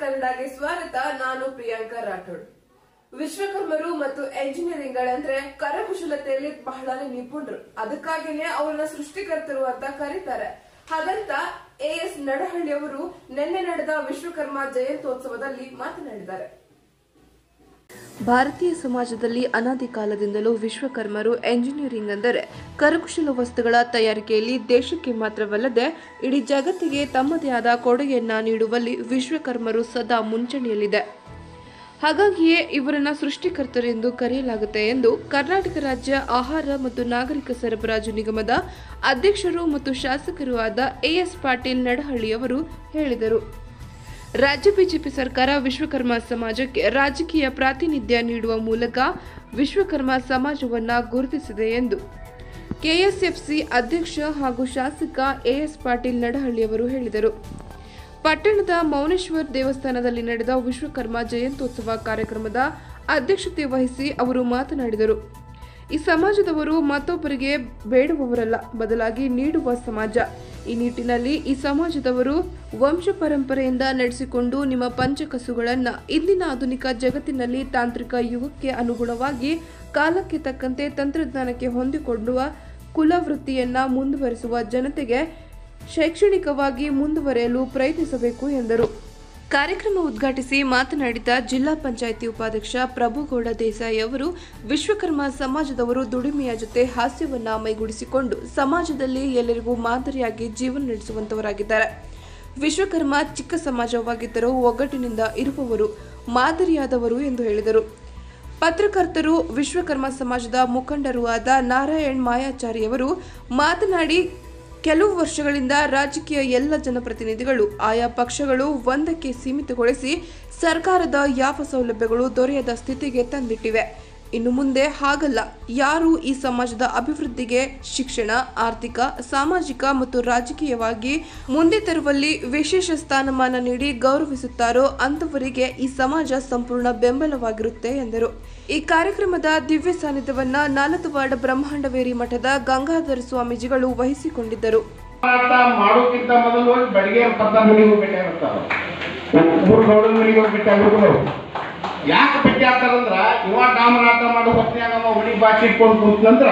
ಕನ್ನಡಗೆ ಸ್ವಾಗತ ನಾನು ಪ್ರಿಯಾಂಕಾ ರಾಠೋಡ್ ವಿಶ್ವಕರ್ಮರು ಮತ್ತು ಎಂಜಿನಿಯರಿಂಗ್ಗಳಂದ್ರೆ ಕರಕುಶಲತೆಯಲ್ಲಿ ಬಹಳನೇ ನಿಪುಣರು ಅದಕ್ಕಾಗಿನೇ ಅವರನ್ನ ಸೃಷ್ಟಿಕರ್ತರು ಅಂತ ಕರೀತಾರೆ ಹಾಗಂತ ಎ ಎಸ್ ನಡಹಳ್ಳಿ ಅವರು ನಿನ್ನೆ ನಡೆದ ವಿಶ್ವಕರ್ಮ ಜಯಂತ್ಯೋತ್ಸವದಲ್ಲಿ ಮಾತನಾಡಿದ್ದಾರೆ ಭಾರತೀಯ ಸಮಾಜದಲ್ಲಿ ಅನಾದಿ ಕಾಲದಿಂದಲೂ ವಿಶ್ವಕರ್ಮರು ಎಂಜಿನಿಯರಿಂಗ್ ಅಂದರೆ ಕರಕುಶಲ ವಸ್ತುಗಳ ತಯಾರಿಕೆಯಲ್ಲಿ ದೇಶಕ್ಕೆ ಮಾತ್ರವಲ್ಲದೆ ಇಡೀ ಜಗತ್ತಿಗೆ ತಮ್ಮದೇ ಆದ ಕೊಡುಗೆಯನ್ನ ನೀಡುವಲ್ಲಿ ವಿಶ್ವಕರ್ಮರು ಸದಾ ಮುಂಚೂಣಿಯಲ್ಲಿದೆ ಹಾಗಾಗಿಯೇ ಇವರನ್ನ ಸೃಷ್ಟಿಕರ್ತರು ಎಂದು ಕರೆಯಲಾಗುತ್ತೆ ಎಂದು ಕರ್ನಾಟಕ ರಾಜ್ಯ ಆಹಾರ ಮತ್ತು ನಾಗರಿಕ ಸರಬರಾಜು ನಿಗಮದ ಅಧ್ಯಕ್ಷರು ಮತ್ತು ಶಾಸಕರು ಆದ ಎಎಸ್ ಪಾಟೀಲ್ ನಡಹಳ್ಳಿಯವರು ಹೇಳಿದರು ರಾಜ್ಯ ಬಿಜೆಪಿ ಸರ್ಕಾರ ವಿಶ್ವಕರ್ಮ ಸಮಾಜಕ್ಕೆ ರಾಜಕೀಯ ಪ್ರಾತಿನಿಧ್ಯ ನೀಡುವ ಮೂಲಕ ವಿಶ್ವಕರ್ಮ ಸಮಾಜವನ್ನ ಗುರುತಿಸಿದೆ ಎಂದು ಕೆಎಸ್ಎಫ್ಸಿ ಅಧ್ಯಕ್ಷ ಹಾಗೂ ಶಾಸಕ ಎಎಸ್ ಪಾಟೀಲ್ ನಡಹಳ್ಳಿಯವರು ಹೇಳಿದರು ಪಟ್ಟಣದ ಮೌನೇಶ್ವರ್ ದೇವಸ್ಥಾನದಲ್ಲಿ ನಡೆದ ವಿಶ್ವಕರ್ಮ ಜಯಂತ್ಯೋತ್ಸವ ಕಾರ್ಯಕ್ರಮದ ಅಧ್ಯಕ್ಷತೆ ವಹಿಸಿ ಅವರು ಮಾತನಾಡಿದರು ಈ ಸಮಾಜದವರು ಮತ್ತೊಬ್ಬರಿಗೆ ಬೇಡುವವರಲ್ಲ ಬದಲಾಗಿ ನೀಡುವ ಸಮಾಜ ಈ ನಿಟ್ಟಿನಲ್ಲಿ ಈ ಸಮಾಜದವರು ವಂಶ ಪರಂಪರೆಯಿಂದ ನಡೆಸಿಕೊಂಡು ನಿಮ್ಮ ಪಂಚಕಸುಗಳನ್ನ ಇಂದಿನ ಆಧುನಿಕ ಜಗತ್ತಿನಲ್ಲಿ ತಾಂತ್ರಿಕ ಯುಗಕ್ಕೆ ಅನುಗುಣವಾಗಿ ಕಾಲಕ್ಕೆ ತಕ್ಕಂತೆ ತಂತ್ರಜ್ಞಾನಕ್ಕೆ ಹೊಂದಿಕೊಳ್ಳುವ ಕುಲವೃತ್ತಿಯನ್ನ ಮುಂದುವರಿಸುವ ಜನತೆಗೆ ಶೈಕ್ಷಣಿಕವಾಗಿ ಮುಂದುವರೆಯಲು ಪ್ರಯತ್ನಿಸಬೇಕು ಎಂದರು ಕಾರ್ಯಕ್ರಮ ಉದ್ಘಾಟಿಸಿ ಮಾತನಾಡಿದ ಜಿಲ್ಲಾ ಪಂಚಾಯಿತಿ ಉಪಾಧ್ಯಕ್ಷ ಪ್ರಭುಗೌಡ ದೇಸಾಯಿ ಅವರು ವಿಶ್ವಕರ್ಮ ಸಮಾಜದವರು ದುಡಿಮೆಯ ಜೊತೆ ಹಾಸ್ಯವನ್ನ ಮೈಗೂಡಿಸಿಕೊಂಡು ಸಮಾಜದಲ್ಲಿ ಎಲ್ಲರಿಗೂ ಮಾದರಿಯಾಗಿ ಜೀವನ ನಡೆಸುವಂತವರಾಗಿದ್ದಾರೆ ವಿಶ್ವಕರ್ಮ ಚಿಕ್ಕ ಸಮಾಜವಾಗಿದ್ದರೂ ಒಗ್ಗಟ್ಟಿನಿಂದ ಇರುವವರು ಮಾದರಿಯಾದವರು ಎಂದು ಹೇಳಿದರು ಪತ್ರಕರ್ತರು ವಿಶ್ವಕರ್ಮ ಸಮಾಜದ ಮುಖಂಡರೂ ಆದ ನಾರಾಯಣ್ ಮಾಯಾಚಾರಿಯವರು ಮಾತನಾಡಿ ಕೆಲವು ವರ್ಷಗಳಿಂದ ರಾಜಕೀಯ ಎಲ್ಲ ಜನಪ್ರತಿನಿಧಿಗಳು ಆಯಾ ಪಕ್ಷಗಳು ಒಂದಕ್ಕೆ ಸೀಮಿತಗೊಳಿಸಿ ಸರ್ಕಾರದ ಯಾವ ಸೌಲಭ್ಯಗಳು ದೊರೆಯದ ಸ್ಥಿತಿಗೆ ತಂದಿಟ್ಟಿವೆ ಇನ್ನು ಮುಂದೆ ಹಾಗಲ್ಲ ಯಾರು ಈ ಸಮಾಜದ ಅಭಿವೃದ್ಧಿಗೆ ಶಿಕ್ಷಣ ಆರ್ಥಿಕ ಸಾಮಾಜಿಕ ಮತ್ತು ರಾಜಕೀಯವಾಗಿ ಮುಂದೆ ತರುವಲ್ಲಿ ವಿಶೇಷ ಸ್ಥಾನಮಾನ ನೀಡಿ ಗೌರವಿಸುತ್ತಾರೋ ಅಂತವರಿಗೆ ಈ ಸಮಾಜ ಸಂಪೂರ್ಣ ಬೆಂಬಲವಾಗಿರುತ್ತೆ ಎಂದರು ಈ ಕಾರ್ಯಕ್ರಮದ ದಿವ್ಯ ಸಾನ್ನಿಧ್ಯವನ್ನ ನಾಲತವಾಡ ಬ್ರಹ್ಮಾಂಡವೇರಿ ಮಠದ ಗಂಗಾಧರ ಸ್ವಾಮೀಜಿಗಳು ವಹಿಸಿಕೊಂಡಿದ್ದರು ಮಾರಾಟ ಮಾಡೋಕ್ಕಿಂತ ಮೊದಲು ಹೋಗಿ ಬಡಿಗೇರ್ ಪತ್ತ ಮನೆಗೆ ಹೋಗಿ ಭೇಟಿ ಆಗ್ತಾರ ಊರ್ ಗೌಡನ ಮನೆಗೆ ಹೋಗಿ ಭೇಟಿ ಆಗ್ಬೇಕು ಯಾಕೆ ಭೇಟಿ ಆಗ್ತಾರಂದ್ರ ಇವ ಡಾಮರಾಟ ಮಾಡೋ ಹೊತ್ನ್ಯಾಗ ಅವ ಹುಳಿ ಬಾಚಿ ಇಟ್ಕೊಂಡು ಕೂತ್ನಂದ್ರ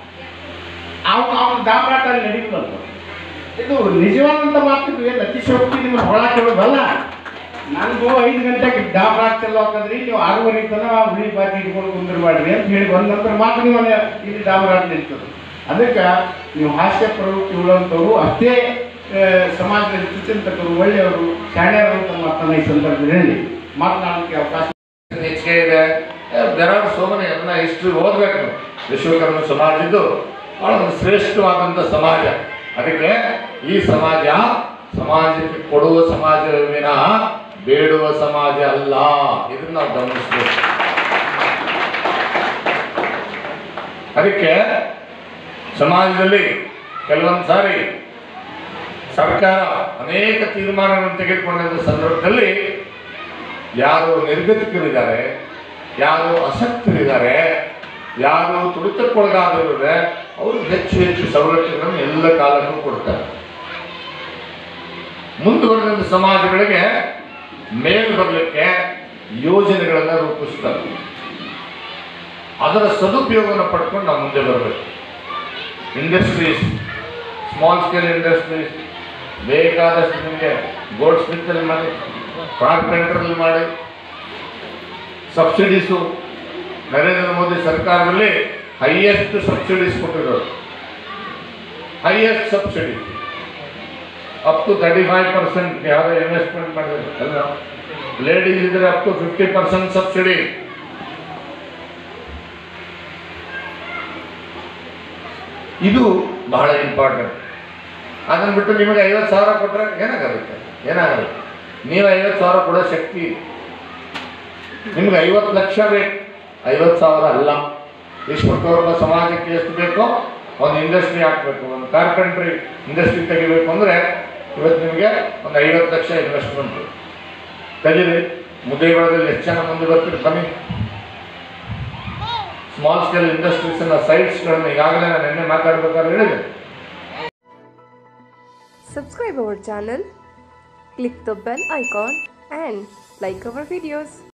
ಅವ್ ಅವ್ನ ಡಾಮರಾಟ ಅಲ್ಲಿ ನಡೀತದಂತ ಇದು ನಿಜವಾದಂತ ಮಾತು ಏನು ಅತಿಶಯೋಕ್ತಿ ನಿಮ್ಮ ಹೊಳ ಕೇಳೋದಲ್ಲ ನನಗೂ ಐದು ಗಂಟೆಗೆ ಡಾಮರಾಟ ಚಲೋ ಹಾಕದ್ರಿ ನೀವು ಆರೂವರೆ ತನ ಹುಳಿ ಬಾಚಿ ಇಟ್ಕೊಂಡು ಕುಂದಿರ್ಬಾಡ್ರಿ ಅಂತ ಹೇಳಿ ಬಂದ ನಂತರ ಮಾತ್ರ ನೀವು ಅಲ್ಲಿ ಇಲ್ಲಿ ಡಾಮರಾಟ ನಿಲ್ತದೆ ಅದಕ್ಕೆ ನೀವು ಹಾಸ್ಯ ಪ್ರವೃತ್ತಿ ಉಳ್ಳಂಥವ್ರು ಅಷ್ಟೇ ಆ, ಸಮಾಜದಲ್ಲಿ ಸುಚಿಂತಕರು ಒಳ್ಳೆಯವರು ಶಾಣ್ಯರು ಅಂತ ಮಾತನ್ನ ಈ ಸಂದರ್ಭದಲ್ಲಿ ಮಾತನಾಡೋಕ್ಕೆ ಅವಕಾಶ ಹೆಚ್ಚಿಗೆ ಇದೆ ದೆರ್ ಆರ್ ಸೋ ಮೆನಿ ಅದನ್ನ ಹಿಸ್ಟ್ರಿ ಓದಬೇಕು ವಿಶ್ವಕರ್ಮ ಸಮಾಜದ್ದು ಬಹಳ ಒಂದು ಶ್ರೇಷ್ಠವಾದಂಥ ಸಮಾಜ ಅದಕ್ಕೆ ಈ ಸಮಾಜ ಸಮಾಜಕ್ಕೆ ಕೊಡುವ ಸಮಾಜ ವಿನಃ ಬೇಡುವ ಸಮಾಜ ಅಲ್ಲ ಇದನ್ನ ನಾವು ಗಮನಿಸಬೇಕು ಅದಕ್ಕೆ ಸಮಾಜದಲ್ಲಿ ಕೆಲವೊಂದು ಸಾರಿ ಸರ್ಕಾರ ಅನೇಕ ತೀರ್ಮಾನಗಳನ್ನು ತೆಗೆದುಕೊಂಡ ಸಂದರ್ಭದಲ್ಲಿ ಯಾರು ನಿರ್ಗತಿಕರಿದ್ದಾರೆ ಯಾರು ಅಸಕ್ತರಿದ್ದಾರೆ ಯಾರು ತುಳಿತಕ್ಕೊಳಗಾದವರಿದ್ದಾರೆ ಅವರು ಹೆಚ್ಚು ಹೆಚ್ಚು ಸವಲತ್ತುಗಳನ್ನು ಎಲ್ಲ ಕಾಲಕ್ಕೂ ಕೊಡ್ತಾರೆ ಮುಂದುವರೆದ ಸಮಾಜಗಳಿಗೆ ಮೇಲ್ ಬರಲಿಕ್ಕೆ ಯೋಜನೆಗಳನ್ನು ರೂಪಿಸ್ತಾರೆ ಅದರ ಸದುಪಯೋಗವನ್ನು ಪಡ್ಕೊಂಡು ನಾವು ಮುಂದೆ ಬರಬೇಕು ಇಂಡಸ್ಟ್ರೀಸ್ ಸ್ಮಾಲ್ ಸ್ಕೇಲ್ ಇಂಡಸ್ಟ್ರೀಸ್ ಬೇಕಾದಷ್ಟು ನಿಮಗೆ ಗೋಲ್ಡ್ ಸ್ಮಿತ್ತಲ್ಲಿ ಮಾಡಿ ಕಾರ್ಪೆಂಟ್ರಲ್ಲಿ ಮಾಡಿ ಸಬ್ಸಿಡೀಸು ನರೇಂದ್ರ ಮೋದಿ ಸರ್ಕಾರದಲ್ಲಿ ಹೈಯೆಸ್ಟ್ ಸಬ್ಸಿಡೀಸ್ ಕೊಟ್ಟಿರೋರು highest subsidy up to thirty five percent ಯಾವುದೋ ಇನ್ವೆಸ್ಟ್ಮೆಂಟ್ ಮಾಡಿದ್ರೆ ಅಲ್ಲ ಲೇಡೀಸ್ ಇದ್ರೆ up to fifty percent subsidy ಇದು ಬಹಳ ಇಂಪಾರ್ಟೆಂಟ್ ಅದನ್ನು ಬಿಟ್ಟು ನಿಮಗೆ ಐವತ್ತು ಸಾವಿರ ಕೊಟ್ಟರೆ ಏನಾಗುತ್ತೆ ಏನಾಗುತ್ತೆ ನೀವು ಐವತ್ತು ಸಾವಿರ ಕೊಡೋ ಶಕ್ತಿ ಇದೆ. ನಿಮ್ಗೆ ಐವತ್ತು ಲಕ್ಷ ಬೇಕು ಐವತ್ತು ಸಾವಿರ ಅಲ್ಲ ವಿಶ್ವಕರ್ಮ ಸಮಾಜಕ್ಕೆ ಎಷ್ಟು ಬೇಕೋ ಒಂದು ಇಂಡಸ್ಟ್ರಿ ಹಾಕಬೇಕು ಒಂದು ಕಾರ್ಪೆಂಟ್ರಿ ಇಂಡಸ್ಟ್ರಿ ತೆಗಿಬೇಕು ಅಂದರೆ ಇವತ್ತು ನಿಮಗೆ ಒಂದು ಐವತ್ತು ಲಕ್ಷ ಇನ್ವೆಸ್ಟ್ಮೆಂಟ್ ತೆಗೀರಿ ಮುದ್ದೇಬೇಳದಲ್ಲಿ ಎಷ್ಟು ಜನ ಮುಂದೆ ಬರ್ತೀರಿ ಬನ್ನಿ ಸ್ಮಾಲ್ ಸ್ಕೇಲ್ ಇಂಡಸ್ಟ್ರೀಸ್ನ ಸೈಟ್ಸ್ಗಳನ್ನ ಈಗಾಗಲೇ ನಾನು ನಿನ್ನೆ ಮಾತಾಡ್ಬೇಕಾದ್ರೆ ಹೇಳಿದೆ Subscribe our channel, click the bell icon and like our videos.